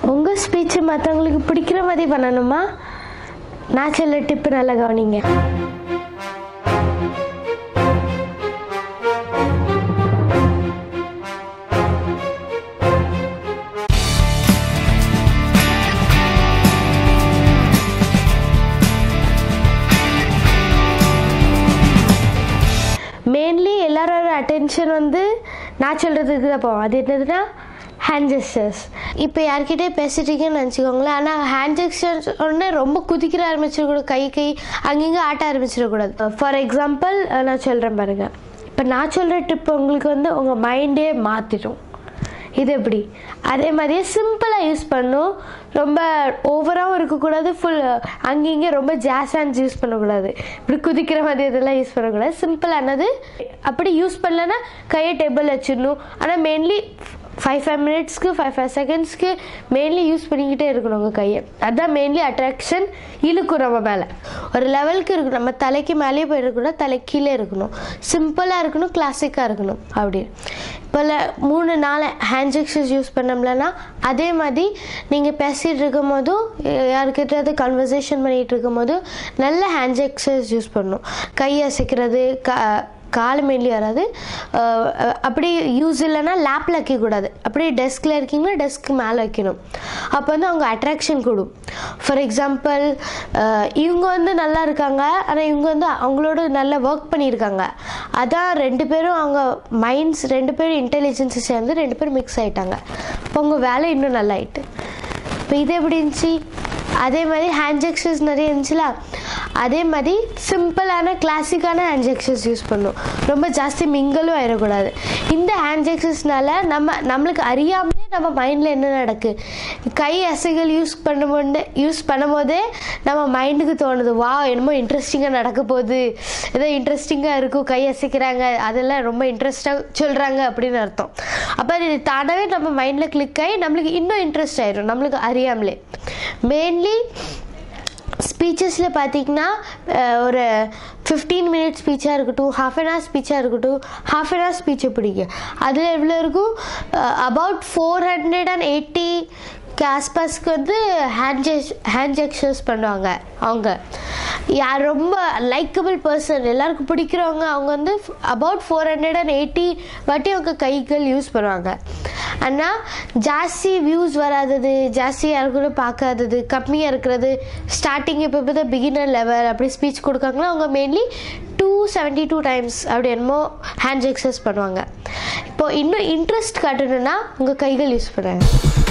உங்கள் ஸ்பீச்சு மற்றவங்களுக்கு பிடிக்கிற மாதிரி பண்ணணுமா நான் சொல்ல டிப்பு நல்லா கவனிங்க மெயின்லி எல்லாரோட அட்டென்ஷன் வந்து நான் சொல்கிறதுக்கு தான் போவோம் அது என்னதுன்னா ஹேண்ட் ஜெஸ்டர்ஸ் இப்போ யார்கிட்டே பேசிட்டீங்கன்னு நினச்சிக்கோங்களேன் ஆனால் ஹேண்ட் ஜெஸ்டர்ஸ் உடனே ரொம்ப குதிக்கிற ஆரம்பிச்சிடக்கூடாது கை கை அங்கங்கே ஆட்ட ஆரம்பிச்சிடக்கூடாது ஃபார் எக்ஸாம்பிள் நான் சொல்கிறேன் பாருங்கள் இப்போ நான் சொல்கிற ட்ரிப் உங்களுக்கு வந்து உங்கள் மைண்டே மாற்றிடும் இது எப்படி அதே மாதிரியே சிம்பிளாக யூஸ் பண்ணும் ரொம்ப ஓவராகவும் இருக்கக்கூடாது ஃபுல் அங்கேங்க ரொம்ப ஜாஸ் ஹேண்ட்ஸ் யூஸ் பண்ணக்கூடாது இப்படி குதிக்கிற மாதிரி இதெல்லாம் யூஸ் பண்ணக்கூடாது சிம்பிளானது அப்படி யூஸ் பண்ணலன்னா கையை டேபிள் வச்சிடணும் ஆனால் மெயின்லி ஃபைவ் ஃபைவ் மினிட்ஸ்க்கு ஃபைவ் ஃபைவ் செகண்ட்ஸ்க்கு மெயின்லி யூஸ் பண்ணிக்கிட்டே இருக்கணும் உங்கள் கையை அதுதான் மெயின்லி அட்ராக்ஷன் இழுக்கும் நம்ம மேலே ஒரு லெவலுக்கு இருக்கணும் நம்ம தலைக்கு மேலேயே போயிருக்கணும் தலை கீழே இருக்கணும் சிம்பிளாக இருக்கணும் கிளாசிக்காக இருக்கணும் அப்படி இப்போ மூணு நாலு ஹேண்ட் ஜெக்ஷன்ஸ் யூஸ் பண்ணோம்லன்னா அதே மாதிரி நீங்கள் பேசிகிட்டு இருக்கும் போதும் யாருக்கிட்டாவது கன்வர்சேஷன் பண்ணிகிட்டு இருக்கும் போதும் நல்ல ஹேண்ட் ஜெக்ஷன்ஸ் யூஸ் பண்ணணும் கை அசைக்கிறது க கால் மேலி வராது அஹ் அஹ் அப்படி யூஸ் இல்லைன்னா லேப்பில் வைக்கக்கூடாது அப்படியே டெஸ்கில் இருக்கீங்கன்னா டெஸ்க் மேலே வைக்கணும் அப்போ வந்து அவங்க அட்ராக்ஷன் கூடும் ஃபார் எக்ஸாம்பிள் இவங்க வந்து நல்லா இருக்காங்க ஆனால் இவங்க வந்து அவங்களோட நல்லா ஒர்க் பண்ணியிருக்காங்க அதான் ரெண்டு பேரும் அவங்க மைண்ட்ஸ் ரெண்டு பேரும் இன்டெலிஜென்ஸை சேர்ந்து ரெண்டு பேரும் மிக்ஸ் ஆகிட்டாங்க அப்போ உங்கள் வேலை இன்னும் நல்லா ஆயிட்டு இப்போ இது எப்படி இருந்துச்சு அதே மாதிரி ஹேண்ட் ஜெக்ஷன்ஸ் நிறைய இருந்துச்சுல அதே மாதிரி சிம்பிளான கிளாசிக்கான ஹேண்ட் ஜெக்ஷன்ஸ் யூஸ் பண்ணும் ரொம்ப ஜாஸ்தி மிங்கலும் ஆயிடக்கூடாது இந்த ஹேண்ட் ஜெக்ஷன்ஸ்னால நம்ம நம்மளுக்கு அறியாமலே நம்ம மைண்டில் என்ன நடக்கு கை அசைகள் யூஸ் பண்ணும்போது யூஸ் பண்ணும்போதே நம்ம மைண்டுக்கு தோணுது வா என்னமோ இன்ட்ரெஸ்டிங்காக நடக்க போகுது ஏதோ இன்ட்ரெஸ்டிங்காக இருக்கும் கை அசைக்கிறாங்க அதெல்லாம் ரொம்ப இன்ட்ரெஸ்டாக சொல்கிறாங்க அப்படின்னு அர்த்தம் அப்போ இது தானாகவே நம்ம மைண்டில் கிளிக் ஆகி நம்மளுக்கு இன்னும் இன்ட்ரெஸ்ட் ஆயிடும் நம்மளுக்கு அறியாமலே மெயின்லி ஸ்பீச்சஸில் பார்த்தீங்கன்னா அஹ், ஒரு ஃபிஃப்டீன் மினிட்ஸ் ஸ்பீச்சாக இருக்கட்டும் ஹாஃப் அன் ஹவர் ஸ்பீச்சாக இருக்கட்டும் ஹாஃப் அன் ஹவர் ஸ்பீச்சை பிடிக்கும் அதில் எவ்வளோ இருக்கும் about four hundred and eighty ஆஸ்பாஸ்க்கு வந்து ஹேண்ட் ஜெஸ் ஹேண்ட் ஜெக்ஷர்ஸ் பண்ணுவாங்க அவங்க யார் ரொம்ப லைக்கபிள் பர்சன் எல்லாருக்கும் பிடிக்கிறவங்க அவங்க வந்து about four hundred and eighty வாட்டி அவங்க கைகள் யூஸ் பண்ணுவாங்க ஆனால் ஜாஸ்தி வியூஸ் வராதது ஜாஸ்தி யாருக்கூட பார்க்காதது கம்மியாக இருக்கிறது ஸ்டார்டிங் இப்போ இப்போ தான் பிகினர் லெவல் அப்படி ஸ்பீச் கொடுக்காங்களோ அவங்க mainly two seventy two times அப்படி என்னமோ ஹேண்ட் எக்ஸசைஸ் பண்ணுவாங்க இப்போ இன்னும் இன்ட்ரெஸ்ட் காட்டணும்னா உங்கள் கைகள் யூஸ் பண்ணுறாங்க